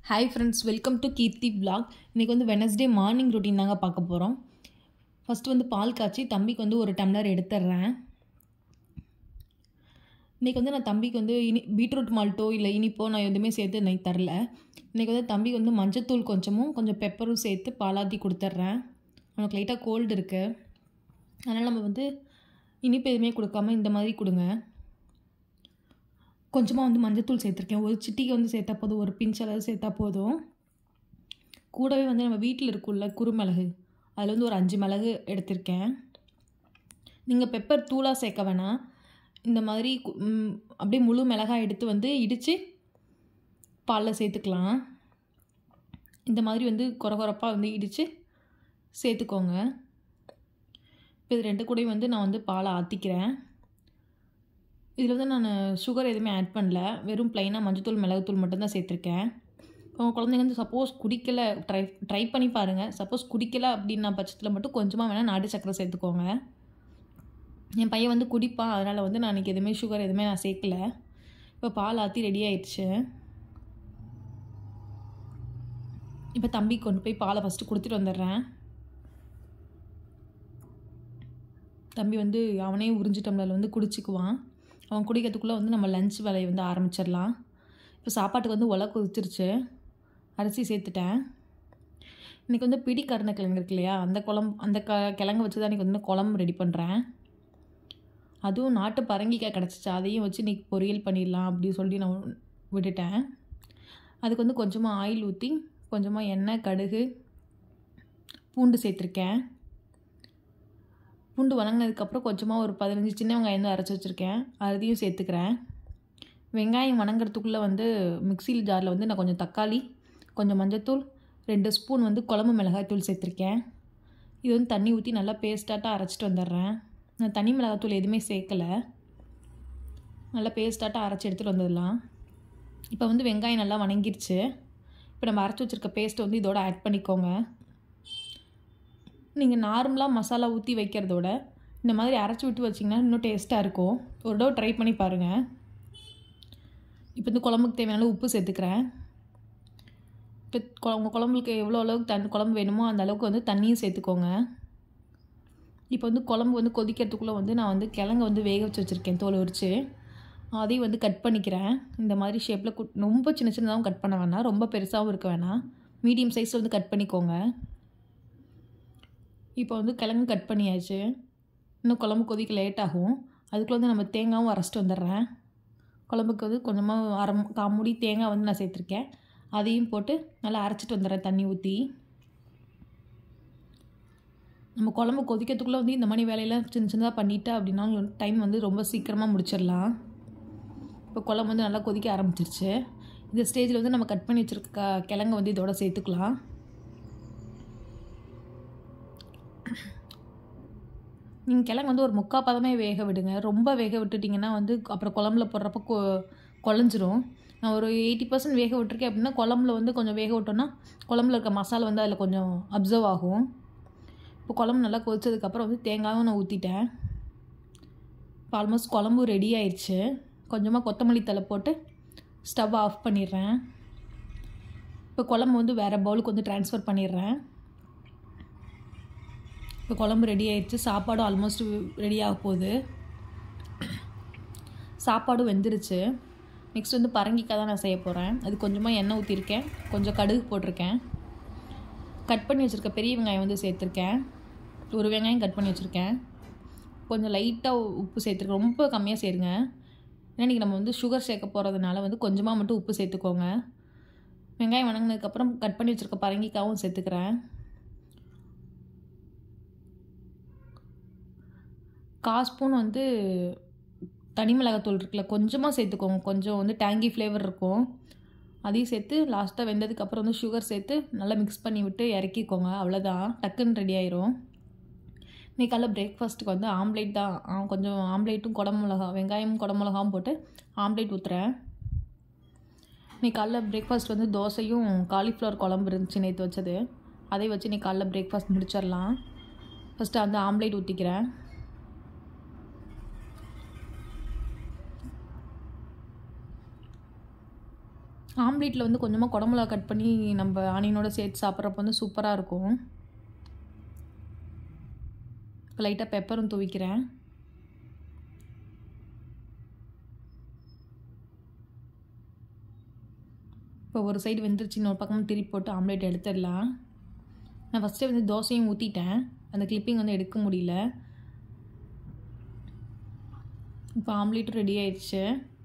hi friends welcome to Keerthi vlog இன்றைக்கி வந்து Wednesday morning routine தாங்க பார்க்க போகிறோம் ஃபஸ்ட்டு வந்து பால் காய்ச்சி தம்பிக்கு வந்து ஒரு டம்ளர் எடுத்துடுறேன் இன்றைக்கி வந்து நான் தம்பிக்கு வந்து இனி பீட்ரூட் மால்ட்டோ இல்லை இனிப்போ நான் எதுவுமே சேர்த்து இன்னைக்கு தரல இன்றைக்கி வந்து தம்பிக்கு வந்து மஞ்சத்தூள் கொஞ்சமும் கொஞ்சம் பெப்பரும் சேர்த்து பாலாத்தி கொடுத்துட்றேன் அவனுக்கு லைட்டாக கோல்டு இருக்குது அதனால் நம்ம வந்து இனிப்பு எதுவுமே கொடுக்காம இந்த மாதிரி கொடுங்க கொஞ்சமாக வந்து மஞ்சத்தூள் சேர்த்துருக்கேன் ஒரு சிட்டிக்கு வந்து சேர்த்தா போதும் ஒரு பிஞ்ச் அளவு சேர்த்தா போதும் கூடவே வந்து நம்ம வீட்டில் இருக்குள்ள குறுமிளகு அதில் வந்து ஒரு அஞ்சு மிளகு எடுத்திருக்கேன் நீங்கள் பெப்பர் தூளாக சேர்க்க வேணாம் இந்த மாதிரி கு- ம், அப்படியே முழு மிளகாய் எடுத்து வந்து இடித்து பாலில் சேர்த்துக்கலாம் இந்த மாதிரி வந்து கொர கொரப்பாக வந்து இடித்து சேர்த்துக்கோங்க இப்போ இது ரெண்டு கூடயும் வந்து நான் வந்து பாலை ஆற்றிக்கிறேன் இதில் வந்து நான் சுகர் எதுவுமே ஆட் பண்ணல வெறும் ப்ளைனாக மஞ்சத்தூள் மிளகுத்தூள் மட்டும்தான் சேர்த்துருக்கேன் உங்கள் குழந்தைங்க வந்து சப்போஸ் குடிக்கல ட்ரை ட்ரை பண்ணி பாருங்கள் சப்போஸ் குடிக்கல அப்படின்னா பட்சத்தில் மட்டும் கொஞ்சமாக வேணால் நாட்டு சக்கரை சேர்த்துக்கோங்க என் பையன் வந்து குடிப்பான் அதனால் வந்து நான் இன்றைக்கி எதுவுமே சுகர் எதுவுமே நான் சேர்க்கல இப்போ பால் ஆற்றி ரெடி ஆயிடுச்சு இப்போ தம்பி கொண்டு போய் பாலை ஃபஸ்ட்டு கொடுத்துட்டு வந்துடுறேன் தம்பி வந்து அவனே உறிஞ்சி டம்ளரில் வந்து குடிச்சிக்குவான் அவன் குடிக்கிறதுக்குள்ளே வந்து நம்ம லஞ்ச் வேலையை வந்து ஆரம்பிச்சிடலாம் இப்போ சாப்பாட்டுக்கு வந்து உலை கொதிச்சிருச்சு அரிசி சேர்த்துட்டேன் இன்றைக்கி வந்து பிடி கருணக்கிழங்கு இருக்கு இல்லையா அந்த குழம்பு அந்த க கிழங்கு வச்சு தான் இன்றைக்கி வந்து குழம்பு ரெடி பண்ணுறேன் அதுவும் நாட்டு பரங்கிக்காய் கிடச்சிச்சு அதையும் வச்சு இன்றைக்கி பொரியல் பண்ணிடலாம் அப்படின்னு சொல்லி நான் விட்டுட்டேன் அதுக்கு வந்து கொஞ்சமாக ஆயில் ஊற்றி கொஞ்சமாக எண்ணெய் கடுகு பூண்டு சேர்த்துருக்கேன் பூண்டு வணங்கினதுக்கப்புறம் கொஞ்சமாக ஒரு பதினஞ்சு சின்ன வெங்காயம் வந்து அரைச்சி வச்சுருக்கேன் அதையும் சேர்த்துக்கிறேன் வெங்காயம் வணங்குறதுக்குள்ளே வந்து மிக்சியில் ஜாரில் வந்து நான் கொஞ்சம் தக்காளி கொஞ்சம் மஞ்சத்தூள் ரெண்டு ஸ்பூன் வந்து குழம்பு மிளகாய்த்தூள் சேர்த்துருக்கேன் இது வந்து தண்ணி ஊற்றி நல்லா பேஸ்ட்டாட்டாக அரைச்சிட்டு வந்துடுறேன் நான் தனி மிளகாத்தூள் எதுவுமே சேர்க்கலை நல்லா பேஸ்ட்டாட்டாக அரைச்சி எடுத்துகிட்டு வந்துடலாம் இப்போ வந்து வெங்காயம் நல்லா வணங்கிருச்சு இப்போ நம்ம அரைச்சி வச்சுருக்க பேஸ்ட்டை வந்து இதோட ஆட் பண்ணிக்கோங்க நீங்கள் நார்மலாக மசாலா ஊற்றி வைக்கிறதோட இந்த மாதிரி அரைச்சி விட்டு வச்சிங்கன்னா இன்னும் டேஸ்ட்டாக இருக்கும் ஒரு தடவை ட்ரை பண்ணி பாருங்கள் இப்போ வந்து குழம்புக்கு தேவையான உப்பு சேர்த்துக்கிறேன் இப்போ கொ- உங்கள் குழம்புக்கு எவ்வளோ அளவுக்கு தண்ணி குழம்பு வேணுமோ அந்த அளவுக்கு வந்து தண்ணியும் சேர்த்துக்கோங்க இப்போ வந்து குழம்பு வந்து கொதிக்கிறதுக்குள்ளே வந்து நான் வந்து கிழங்க வந்து வேக வச்சு வச்சுருக்கேன் தோல் உரித்து அதையும் வந்து கட் பண்ணிக்கிறேன் இந்த மாதிரி ஷேப்பில் குட் ரொம்ப சின்ன சின்னதாகவும் கட் பண்ண வேணாம் ரொம்ப பெருசாகவும் இருக்க வேணாம் மீடியம் சைஸில் வந்து கட் பண்ணிக்கோங்க இப்போ வந்து கிழங்கு கட் பண்ணியாச்சு இன்னும் குழம்பு கொதிக்க லேட் ஆகும் அதுக்குள்ளே வந்து நம்ம தேங்காயும் அரைச்சிட்டு வந்துடுறேன் குழம்புக்கு வந்து கொஞ்சமாக அரை மு- கால் மூடி தேங்காய் வந்து நான் சேர்த்துருக்கேன் அதையும் போட்டு நல்லா அரைச்சிட்டு வந்துடுறேன் தண்ணி ஊற்றி நம்ம குழம்பு கொதிக்கிறதுக்குள்ளே வந்து இந்த மாதிரி வேலையெல்லாம் சின்ன சின்னதாக பண்ணிட்டா அப்படின்னா டைம் வந்து ரொம்ப சீக்கிரமாக முடிச்சிடலாம் இப்போ குழம்பு வந்து நல்லா கொதிக்க ஆரம்பிச்சிருச்சு இந்த ஸ்டேஜில் வந்து நம்ம கட் பண்ணி வச்சுருக்க கிழங்கு வந்து இதோட சேர்த்துக்கலாம் நீங்கள் கிழங்கு வந்து ஒரு முக்கா பதமே வேக விடுங்க ரொம்ப வேக விட்டுட்டிங்கன்னா வந்து அப்புறம் குழம்புல போடுறப்ப கொ குழஞ்சிரும் நான் ஒரு எயிட்டி பர்சன்ட் வேக விட்டுருக்கேன் அப்படின்னா குழம்புல வந்து கொஞ்சம் வேக விட்டோன்னா குழம்புல இருக்க மசாலா வந்து அதில் கொஞ்சம் அப்சர்வ் ஆகும் இப்போ குழம்பு நல்லா கொதிச்சதுக்கப்புறம் வந்து தேங்காயும் நான் ஊற்றிட்டேன் இப்போ ஆல்மோஸ்ட் குழம்பு ரெடி ஆயிடுச்சு கொஞ்சமாக கொத்தமல்லி தழை போட்டு ஸ்டவ் ஆஃப் பண்ணிடுறேன் இப்போ குழம்பு வந்து வேறு பவுலுக்கு வந்து ட்ரான்ஸ்ஃபர் பண்ணிடுறேன் இப்போ குழம்பு ரெடி ஆயிடுச்சு சாப்பாடும் ஆல்மோஸ்ட் ரெடி ஆக போகுது சாப்பாடும் வெந்துருச்சு நெக்ஸ்ட் வந்து பரங்கிக்காய் தான் நான் செய்ய போகிறேன் அது கொஞ்சமாக எண்ணெய் ஊற்றிருக்கேன் கொஞ்சம் கடுகு போட்டிருக்கேன் கட் பண்ணி வச்சுருக்க பெரிய வெங்காயம் வந்து சேர்த்துருக்கேன் ஒரு வெங்காயம் கட் பண்ணி வச்சுருக்கேன் கொஞ்சம் லைட்டாக உப்பு சேர்த்துருக்கேன் ரொம்ப கம்மியாக சேருங்க ஏன்னா இன்றைக்கி நம்ம வந்து சுகர் சேர்க்க போகிறதுனால வந்து கொஞ்சமாக மட்டும் உப்பு சேர்த்துக்கோங்க வெங்காயம் வணங்கினதுக்கப்புறம் கட் பண்ணி வச்சுருக்க பரங்கிக்காவும் சேர்த்துக்கிறேன் கால் ஸ்பூன் வந்து தனி மிளகாத்தூள் இருக்குல்ல கொஞ்சமாக சேர்த்துக்கோங்க கொஞ்சம் வந்து டேங்கி ஃப்ளேவர் இருக்கும் அதையும் சேர்த்து லாஸ்ட்டாக வெந்ததுக்கப்புறம் வந்து சுகர் சேர்த்து நல்லா மிக்ஸ் பண்ணி விட்டு இறக்கிக்கோங்க அவ்வளோதான் டக்குன்னு ரெடி ஆயிரும் இன்னைக்கு காலைல பிரேக்ஃபாஸ்ட்டுக்கு வந்து ஆம்லேட் தான் ஆ, கொஞ்சம் ஆம்லேட்டும் குடமிளகா வெங்காயமும் குடமிளகாவும் போட்டு ஆம்லேட் ஊற்றுறேன் இன்னைக்கு காலைல பிரேக்ஃபாஸ்ட் வந்து தோசையும் காலிஃப்ளவர் குழம்பு இருந்துச்சு நேற்று வச்சது அதை வச்சு இன்னைக்கு காலைல பிரேக்ஃபாஸ்ட் முடிச்சிடலாம் ஃபஸ்ட்டு வந்து ஆம்லேட் ஊற்றிக்கிறேன் ஆம்லேட்டில் வந்து கொஞ்சமாக குடமிளகா கட் பண்ணி நம்ம ஆனியனோட சேர்த்து சாப்பிட்றப்ப வந்து சூப்பராக இருக்கும் இப்போ லைட்டாக பெப்பரும் தூவிக்கிறேன் இப்போ ஒரு சைடு வெந்துருச்சு இன்னொரு பக்கம் திருப்பி போட்டு ஆம்லேட் எடுத்துடலாம் நான் ஃபஸ்ட்டே வந்து தோசையும் ஊற்றிட்டேன் அந்த கிளிப்பிங் வந்து எடுக்க முடியல இப்போ ஆம்லேட்டும் ரெடி ஆயிடுச்சு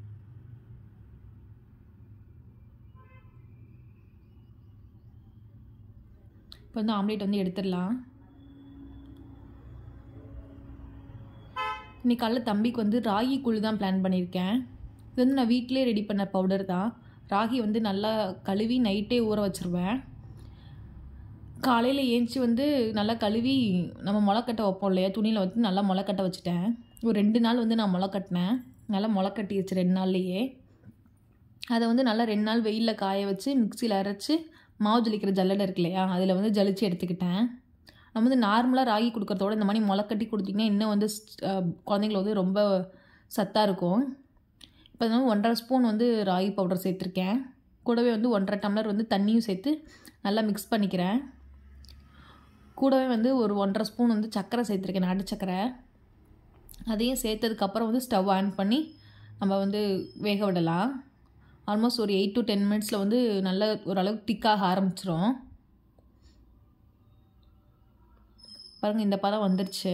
இப்போ வந்து ஆம்லேட் வந்து எடுத்துடலாம் இன்னைக்கு காலைல தம்பிக்கு வந்து ராகி கூழ் தான் பிளான் பண்ணியிருக்கேன் இது வந்து நான் வீட்டிலே ரெடி பண்ண பவுடர் தான் ராகி வந்து நல்லா கழுவி நைட்டே ஊற வச்சுருவேன் காலையில் ஏஞ்சி வந்து நல்லா கழுவி நம்ம முளைக்கட்ட வைப்போம் இல்லையா துணியில் வந்து நல்லா முளைக்கட்ட வச்சுட்டேன் ஒரு ரெண்டு நாள் வந்து நான் முளைக்கட்டினேன் நல்லா முளைக்கட்டிடுச்சு ரெண்டு நாள்லையே அதை வந்து நல்லா ரெண்டு நாள் வெயிலில் காய வச்சு மிக்சியில் அரைச்சி மாவு ஜலிக்கிற ஜல்லடை இருக்கு இல்லையா அதில் வந்து ஜலிச்சு எடுத்துக்கிட்டேன் நம்ம வந்து நார்மலாக ராகி கொடுக்குறதோட இந்த மாதிரி முளைக்கட்டி கொடுத்திங்கன்னா இன்னும் வந்து குழந்தைங்கள வந்து ரொம்ப சத்தாக இருக்கும் இப்போ வந்து ஒன்றரை ஸ்பூன் வந்து ராகி பவுடர் சேர்த்துருக்கேன் கூடவே வந்து ஒன்றரை டம்ளர் வந்து தண்ணியும் சேர்த்து நல்லா மிக்ஸ் பண்ணிக்கிறேன் கூடவே வந்து ஒரு ஒன்றரை ஸ்பூன் வந்து சர்க்கரை சேர்த்துருக்கேன் நாட்டு சர்க்கரை அதையும் சேர்த்ததுக்கப்புறம் வந்து ஸ்டவ் ஆன் பண்ணி நம்ம வந்து வேக விடலாம் ஆல்மோஸ்ட் ஒரு எயிட் டு டென் மினிட்ஸில் வந்து நல்ல ஓரளவுக்கு திக்காக ஆரம்பிச்சிரும் பாருங்கள் இந்த பதம் வந்துருச்சு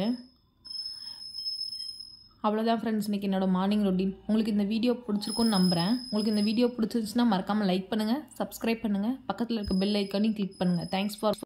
அவ்வளோதான் ஃப்ரெண்ட்ஸ் இன்றைக்கி என்னோடய மார்னிங் ரொட்டீன் உங்களுக்கு இந்த வீடியோ பிடிச்சிருக்குன்னு நம்புகிறேன் உங்களுக்கு இந்த வீடியோ பிடிச்சிருந்துச்சுன்னா மறக்காமல் லைக் பண்ணுங்கள் சப்ஸ்கிரைப் பண்ணுங்கள் பக்கத்தில் இருக்க பெல் ஐக்கானையும் கிளிக் பண்ணுங்கள் தேங்க்ஸ் ஃபார்